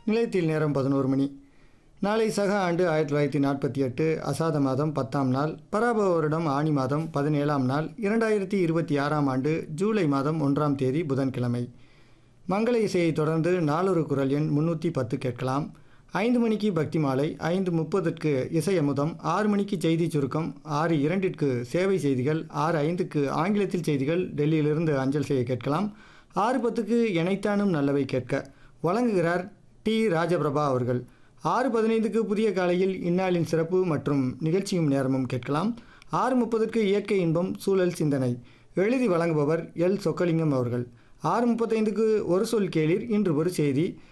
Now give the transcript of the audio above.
நிலையத்தில் நேரம் பதினோரு மணி நாளை சக ஆண்டு ஆயிரத்தி தொள்ளாயிரத்தி நாற்பத்தி எட்டு அசாத மாதம் பத்தாம் நாள் பராபவ வருடம் ஆணி மாதம் பதினேழாம் நாள் இரண்டாயிரத்தி இருபத்தி ஆறாம் ஆண்டு ஜூலை மாதம் ஒன்றாம் தேதி புதன்கிழமை மங்கள இசையை தொடர்ந்து நாளொரு குரல் எண் முன்னூற்றி பத்து கேட்கலாம் ஐந்து மணிக்கு பக்தி மாலை ஐந்து முப்பதுக்கு இசை அமுதம் ஆறு மணிக்கு செய்தி சுருக்கம் ஆறு இரண்டிற்கு சேவை செய்திகள் ஆறு ஐந்துக்கு ஆங்கிலத்தில் செய்திகள் டெல்லியிலிருந்து அஞ்சல் செய்ய கேட்கலாம் ஆறு பத்துக்கு இணைத்தானும் நல்லவை கேட்க வழங்குகிறார் டி ராஜபிரபா அவர்கள் ஆறு பதினைந்துக்கு புதிய காலையில் இந்நாளின் சிறப்பு மற்றும் நிகழ்ச்சியும் நேரமும் கேட்கலாம் ஆறு முப்பதுக்கு இயற்கை இன்பம் சூழல் சிந்தனை எழுதி வழங்குபவர் எல் சொக்கலிங்கம் அவர்கள் ஆறு முப்பத்தைந்துக்கு ஒரு சொல் கேளீர் இன்று ஒரு செய்தி